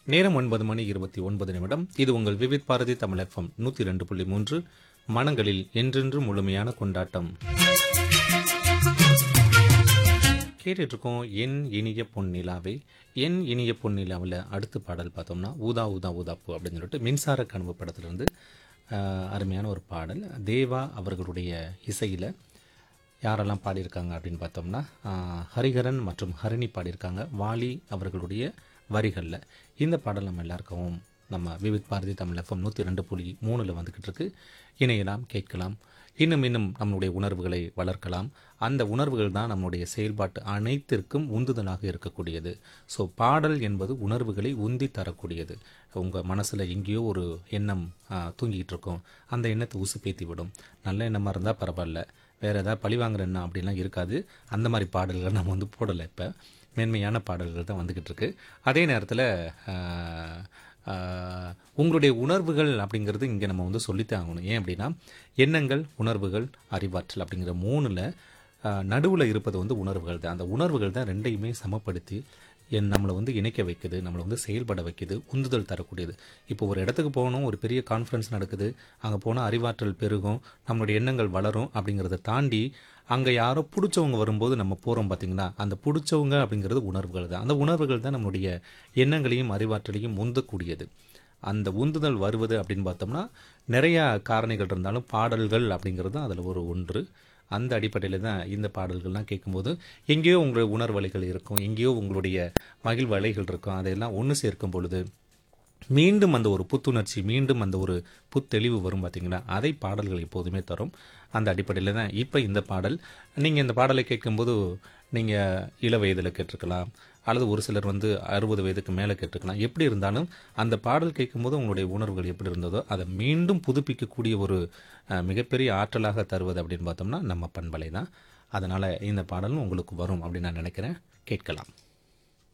நேரம் ஒன்பது மணி இருபத்தி ஒன்பது நிமிடம் இது உங்கள் விவித் பாரதி தமிழ் எஃப்எம் நூற்றி ரெண்டு புள்ளி மூன்று மனங்களில் என்றென்று முழுமையான கொண்டாட்டம் கேட்டுட்டு இருக்கோம் என் இனிய பொன்னிலாவை என் இனிய பொன்னிலாவில் அடுத்த பாடல் பார்த்தோம்னா ஊதா ஊதா ஊதாப்பு அப்படின்னு சொல்லிட்டு மின்சார கனவு படத்துலேருந்து அருமையான ஒரு பாடல் தேவா அவர்களுடைய இசையில் யாரெல்லாம் பாடியிருக்காங்க அப்படின்னு பார்த்தோம்னா ஆஹ், ஹரிஹரன் மற்றும் ஹரிணி பாடியிருக்காங்க வாலி அவர்களுடைய வரிகளில் இந்த பாடல் நம்ம எல்லாருக்கும் நம்ம விவித் பாரதி தமிழ் எஃப்எம் நூற்றி ரெண்டு புள்ளி மூணில் வந்துக்கிட்டு இருக்கு இணையலாம் கேட்கலாம் இன்னும் இன்னும் நம்மளுடைய உணர்வுகளை வளர்க்கலாம் அந்த உணர்வுகள் தான் நம்மளுடைய செயல்பாட்டு அனைத்திற்கும் உந்துதலாக இருக்கக்கூடியது ஸோ பாடல் என்பது உணர்வுகளை உந்தி தரக்கூடியது உங்கள் மனசில் எங்கேயோ ஒரு எண்ணம் ஆ, தூங்கிட்டு இருக்கும் அந்த எண்ணத்தை உசுப்பேத்தி விடும் நல்ல எண்ணமாக இருந்தால் பரவாயில்ல வேறு ஏதாவது பழி வாங்குற எண்ணம் அப்படிலாம் இருக்காது அந்த மாதிரி பாடல்கள் நம்ம வந்து போடலை இப்போ மேன்மையான பாடல்கள் தான் வந்துக்கிட்டு இருக்கு அதே நேரத்தில் உங்களுடைய உணர்வுகள் அப்படிங்கிறது இங்கே நம்ம வந்து சொல்லித்தான் ஆகணும் ஏன் அப்படின்னா எண்ணங்கள் உணர்வுகள் அறிவாற்றல் அப்படிங்கிற மூணில் நடுவில் இருப்பது வந்து உணர்வுகள் தான் அந்த உணர்வுகள் தான் ரெண்டையுமே சமப்படுத்தி என் நம்மளை வந்து இணைக்க வைக்குது நம்மளை வந்து செயல்பட வைக்குது உந்துதல் தரக்கூடியது இப்போ ஒரு இடத்துக்கு போகணும் ஒரு பெரிய கான்ஃபரன்ஸ் நடக்குது அங்கே போனால் அறிவாற்றல் பெருகும் நம்மளுடைய எண்ணங்கள் வளரும் அப்படிங்கிறத தாண்டி அங்கே யாரோ பிடிச்சவங்க வரும்போது நம்ம போகிறோம் பார்த்தீங்கன்னா அந்த பிடிச்சவங்க அப்படிங்கிறது உணர்வுகள் தான் அந்த உணர்வுகள் தான் நம்மளுடைய எண்ணங்களையும் அறிவாற்றலையும் உந்தக்கூடியது அந்த உந்துதல் வருவது அப்படின்னு பார்த்தோம்னா நிறையா காரணிகள் இருந்தாலும் பாடல்கள் அப்படிங்கிறது தான் அதில் ஒரு ஒன்று அந்த அடிப்படையில் தான் இந்த பாடல்கள்லாம் கேட்கும்போது எங்கேயோ உங்களுடைய உணர்வலைகள் இருக்கும் எங்கேயோ உங்களுடைய மகிழ்வலைகள் இருக்கும் அதையெல்லாம் ஒன்று சேர்க்கும் பொழுது மீண்டும் அந்த ஒரு புத்துணர்ச்சி மீண்டும் அந்த ஒரு புத்தெளிவு வரும் பார்த்தீங்களா அதை பாடல்கள் எப்போதுமே தரும் அந்த அடிப்படையில் தான் இப்போ இந்த பாடல் நீங்கள் இந்த பாடலை கேட்கும்போது நீங்கள் இள வயதில் கேட்டிருக்கலாம் அல்லது ஒரு சிலர் வந்து அறுபது வயதுக்கு மேலே கேட்டிருக்கலாம் எப்படி இருந்தாலும் அந்த பாடல் கேட்கும்போது உங்களுடைய உணர்வுகள் எப்படி இருந்ததோ அதை மீண்டும் புதுப்பிக்கக்கூடிய ஒரு அஹ், மிகப்பெரிய ஆற்றலாக தருவது அப்படின்னு பார்த்தோம்னா நம்ம பண்பலை தான் அதனால் இந்த பாடலும் உங்களுக்கு வரும் அப்படின்னு நான் நினைக்கிறேன் கேட்கலாம்